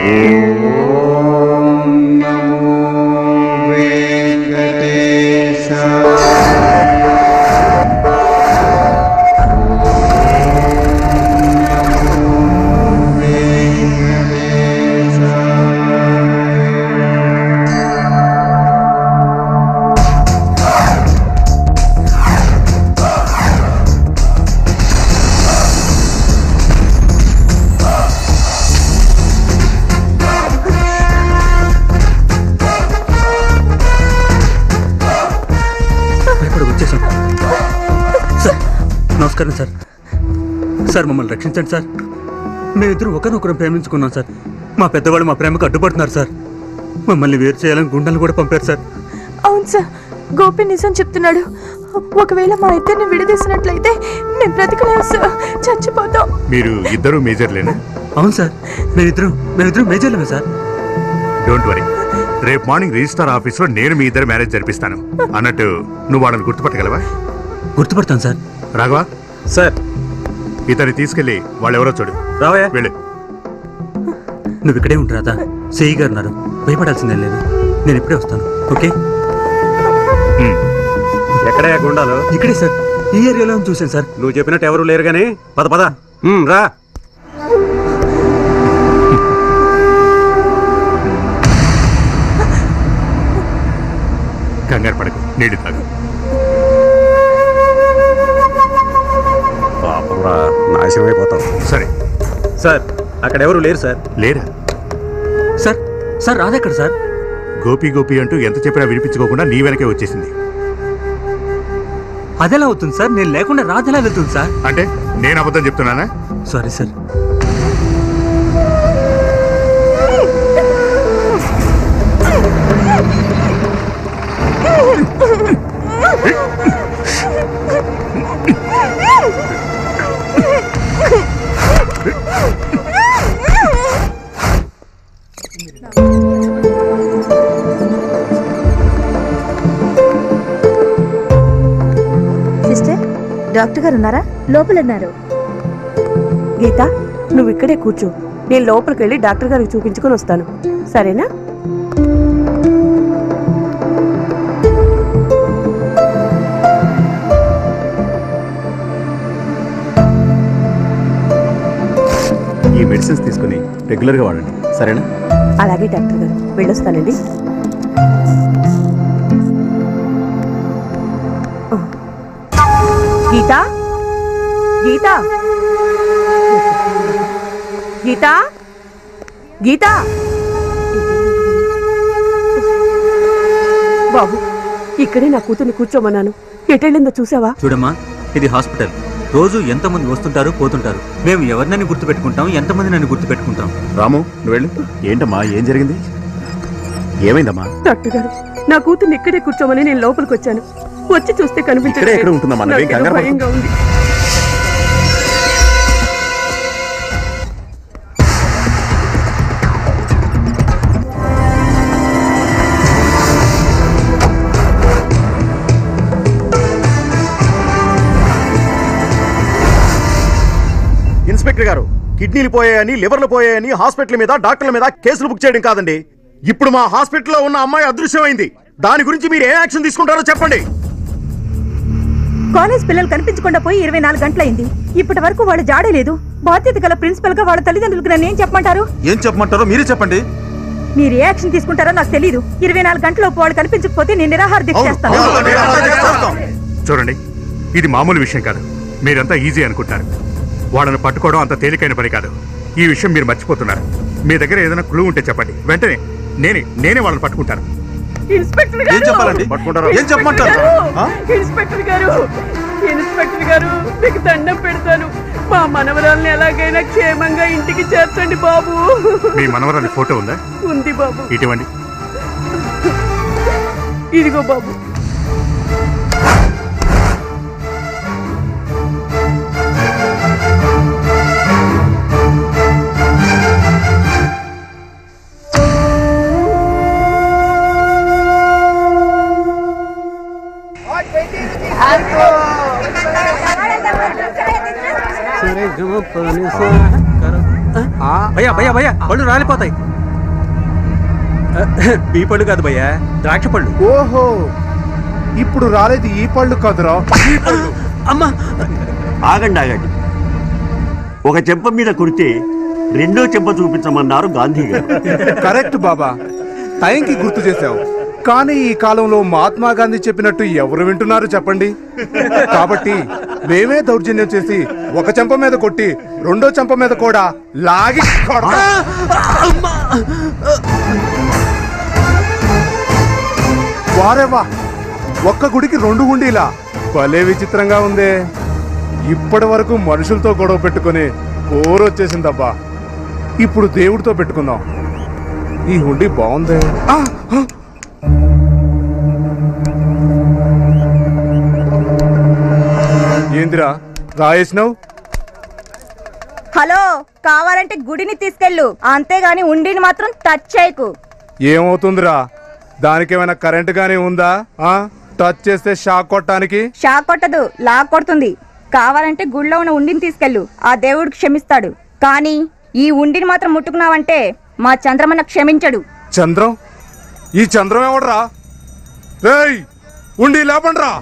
భయపడి వచ్చేసాం సార్ నమస్కారం సార్ సార్ మమ్మల్ని రక్షించండి సార్ మేమిద్దరు ఒకరినొకరం ప్రేమించుకున్నాం సార్ మా పెద్దవాళ్ళు మా ప్రేమకు అడ్డుపడుతున్నారు సార్ మమ్మల్ని వేరు చేయాలని గుండెలు కూడా పంపారు సార్ అవును సార్ గోపి నిజం చెప్తున్నాడు ఒకవేళ మా ఇద్దరిని విడదీసినట్లయితే మేము బ్రతకలేము సార్ చచ్చిపోతాం మీరు ఇద్దరు మేజర్లేనా అవును సార్ మేమిద్దరం మేమిద్దరం మేజర్లమే సార్ డోంట్ వరీ రేపు మార్నింగ్ రిజిస్టార్ ఆఫీస్లో నేను మీ ఇద్దరు మ్యారేజ్ జరిపిస్తాను అన్నట్టు నువ్వు వాళ్ళని గుర్తుపట్టగలవా గుర్తుపడతాను సార్ రాఘవా సార్ ఇతన్ని తీసుకెళ్ళి వాళ్ళు ఎవరో చూడు రావయ్యా వెళ్ళు నువ్వు ఇక్కడే ఉంటారా సేయి గారు ఉన్నారు భయపడాల్సిందేం లేదు నేను ఇప్పుడే వస్తాను ఓకే హ్మ్. ఎక్కడయ్యా గుండాలు ఇక్కడే సార్ ఈ ఏరియాలో చూశాను సార్ నువ్వు చెప్పినట్టు ఎవరు లేరు గాని పద పద ఉమ్, రా కంగారు పడకు నీళ్ళు తాగు పాపం రా నాశనం అయిపోతాం సరే సార్ అక్కడ ఎవరు లేరు సార్ లేరా సార్ సార్ రాదెక్కడ సార్ గోపి గోపి అంటూ ఎంత చెప్పినా వినిపించుకోకుండా నీ వెనకే వచ్చేసింది అదెలా అవుతుంది సార్ నేను లేకుండా రాధెలా వెళ్తుంది సార్ అంటే నేను అబద్ధం చెప్తున్నానా సారీ సార్ సిస్టర్ డాక్టర్ గారు ఉన్నారా లోపల ఉన్నారు గీత నువ్వు ఇక్కడే కూర్చో నేను లోపలికి వెళ్ళి డాక్టర్ గారికి చూపించుకొని వస్తాను సరేనా ఈ మెడిసిన్స్ తీసుకుని రెగ్యులర్గా వాడండి సరేనా అలాగే డాక్టర్ గారు వెళ్ళొస్తానండి గీత గీత గీత గీత బాబు ఇక్కడే నా కూతుర్ని కూర్చోమన్నాను ఎటెళ్ళిందో చూసావా చూడమ్మా ఇది హాస్పిటల్ రోజు ఎంతమంది వస్తుంటారు పోతుంటారు మేము ఎవరినని గుర్తుపెట్టుకుంటాం ఎంతమంది నన్ను గుర్తుపెట్టుకుంటాం రాము నువ్వు వెళ్ళు ఏంటమ్మా ఏం జరిగింది ఏమైందమ్మా డాక్టర్ గారు నా కూతుర్ని ఇక్కడే కూర్చోమని నేను లోపలికి వచ్చాను వచ్చి చూస్తే ఇక్కడే ఎక్కడ కనిపించలేదు ఉంటుందమ్మా? నువ్వేం నాకేదో కంగారు పడకు. భయంగా ఉంది ఇన్స్పెక్టర్ గారు కిడ్నీలు పోయాయని లివర్లు పోయాయని హాస్పిటల్ మీద డాక్టర్ల మీద కేసులు బుక్ చేయడం కాదండి ఇప్పుడు మా హాస్పిటల్లో ఉన్న అమ్మాయి అదృశ్యమైంది దాని గురించి మీరు ఏ యాక్షన్ తీసుకుంటారో చెప్పండి కాలేజ్ పిల్లలు కనిపించకుండా పోయి ఇరవై నాలుగు గంటలైంది ఇప్పటి వరకు వాళ్ళు జాడే లేదు బాధ్యత గల ప్రిన్సిపల్ గా వాళ్ళ తల్లిదండ్రులకు నన్ను ఏం చెప్పమంటారు ఏం చెప్పమంటారో మీరే చెప్పండి మీరు ఏ యాక్షన్ తీసుకుంటారో నాకు తెలియదు ఇరవై నాలుగు గంటలకు వాళ్ళు కనిపించకపోతే నేను నిరాహార దీక్ష చేస్తాను చూడండి ఇది మామూలు విషయం కాదు మీరంతా ఈజీ అనుకుంటారు వాళ్ళని పట్టుకోవడం అంత తేలికైన పని కాదు ఈ విషయం మీరు మర్చిపోతున్నారు మీ దగ్గర ఏదైనా క్లూ ఉంటే చెప్పండి వెంటనే నేనే నేనే వాళ్ళని పట్టుకుంటాను ఇన్స్పెక్టర్ ఏం చెప్పాలండి పట్టుకుంటారా? ఏం చెప్పమంటారు ఆ? ఇన్స్పెక్టర్ గారు ఇన్స్పెక్టర్ గారు మీకు దండం పెడతాను మా మనవరాల్ని ఎలాగైనా క్షేమంగా ఇంటికి చేర్చండి బాబు మీ మనవరాలి ఫోటో ఉందా ఉంది బాబు ఇటువంటి ఇదిగో బాబు భయ్యా భయ్యా భయ్యా పళ్ళు రాలిపోతాయి ఈ పళ్ళు కాదు భయ్యా ద్రాక్ష పళ్ళు ఓహో ఇప్పుడు రాలేదు ఈ పళ్ళు కదురా ఈ పళ్ళు అమ్మా ఆగండి ఆగండి ఒక చెంప మీద కొడితే రెండో చెంప చూపించమన్నారు గాంధీ గారు కరెక్ట్ బాబా టైంకి గుర్తు చేశావు కానీ ఈ కాలంలో మహాత్మా గాంధీ చెప్పినట్టు ఎవరు వింటున్నారు చెప్పండి కాబట్టి మేమే దౌర్జన్యం చేసి ఒక చెంప మీద కొట్టి రెండో చెంప మీద కూడా లాగి కొడతాం. వారే వా ఒక్క గుడికి రెండు గుండీలా భలే విచిత్రంగా ఉందే ఇప్పటి వరకు మనుషులతో గొడవ పెట్టుకుని కోరొచ్చేసిందబ్బా ఇప్పుడు దేవుడితో పెట్టుకుందాం ఈ హుండీ బాగుందే ఆ, ఆ. ఏందిరా రాయేసినావు హలో కావాలంటే గుడిని తీసుకెళ్ళు అంతేగాని ఉండిని మాత్రం టచ్ చేయకు ఏమవుతుందిరా దానికేమైనా కరెంట్ గానీ ఉందా ఆ టచ్ చేస్తే షాక్ కొట్టడానికి షాక్ కొట్టదు లాక్ కొడుతుంది కావాలంటే గుడిలో ఉన్న ఉండిని తీసుకెళ్ళు ఆ దేవుడికి క్షమిస్తాడు కానీ ఈ ఉండిని మాత్రం ముట్టుకున్నావంటే మా చంద్రమన్న క్షమించడు చంద్రం ఈ చంద్రం ఎవడరా రేయ్ ఉండి లేపండ్రా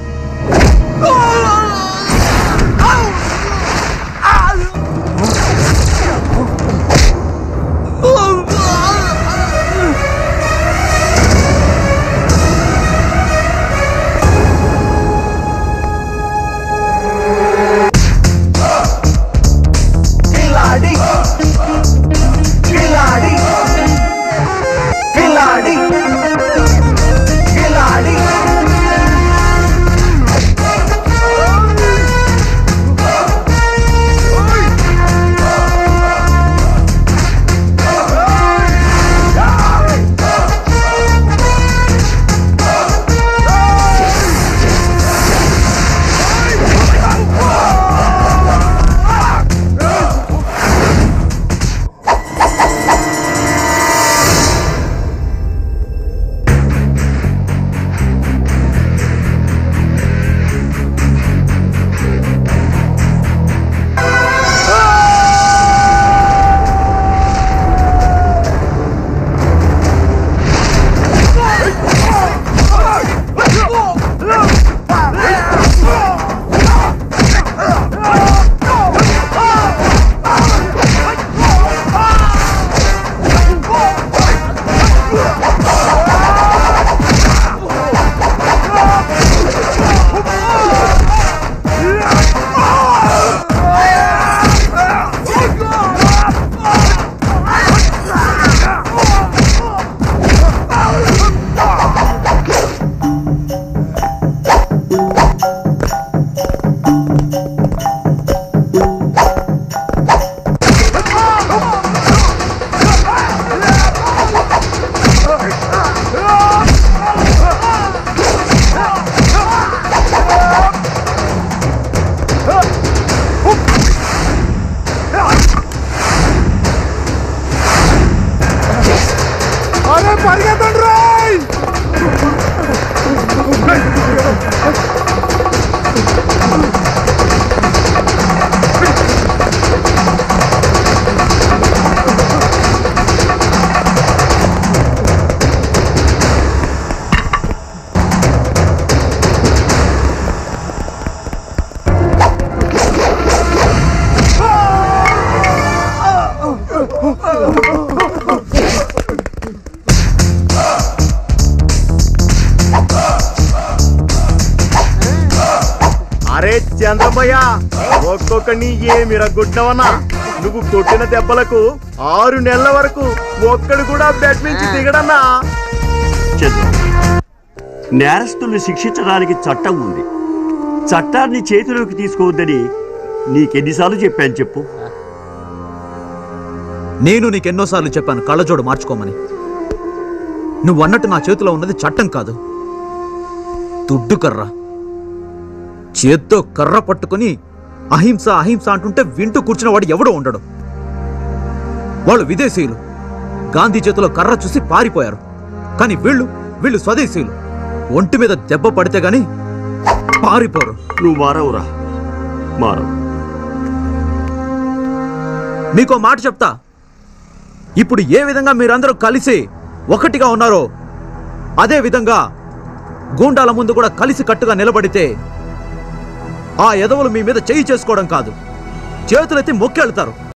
అరే పరిగెత్తండి రాయ్ అరే చంద్రమయ్య ఒక్కొక్కడిని ఏమి రగ్గొట్టినావన్నా నువ్వు కొట్టిన దెబ్బలకు ఆరు నెలల వరకు ఒక్కడు కూడా బెడ్ నుంచి దిగడన్నా చంద్రం నేరస్తుల్ని శిక్షించడానికి చట్టం ఉంది చట్టాన్ని చేతిలోకి తీసుకోవద్దని నీకెన్నిసార్లు చెప్పాను చెప్పు నేను నీకెన్నోసార్లు చెప్పాను కళ్ళజోడు మార్చుకోమని నువ్వు అన్నట్టు నా చేతిలో ఉన్నది చట్టం కాదు దుడ్డు కర్ర చేత్తో కర్ర పట్టుకొని అహింస అహింస అంటుంటే వింటూ కూర్చున్న వాడు ఎవడో ఉండడు వాళ్ళు విదేశీయులు గాంధీ చేతిలో కర్ర చూసి పారిపోయారు కానీ వీళ్ళు వీళ్ళు స్వదేశీయులు ఒంటి మీద దెబ్బ పడితే గాని పారిపోరు నువ్వు మారవురా మారవు మీకో మాట చెప్తా ఇప్పుడు ఏ విధంగా మీరందరూ కలిసి ఒకటిగా ఉన్నారో అదే విధంగా గూండాల ముందు కూడా కలిసి కట్టుగా నిలబడితే ఆ ఎదవలు మీ మీద చేయి చేసుకోవడం కాదు చేతులెత్తి మొక్కెళ్తారు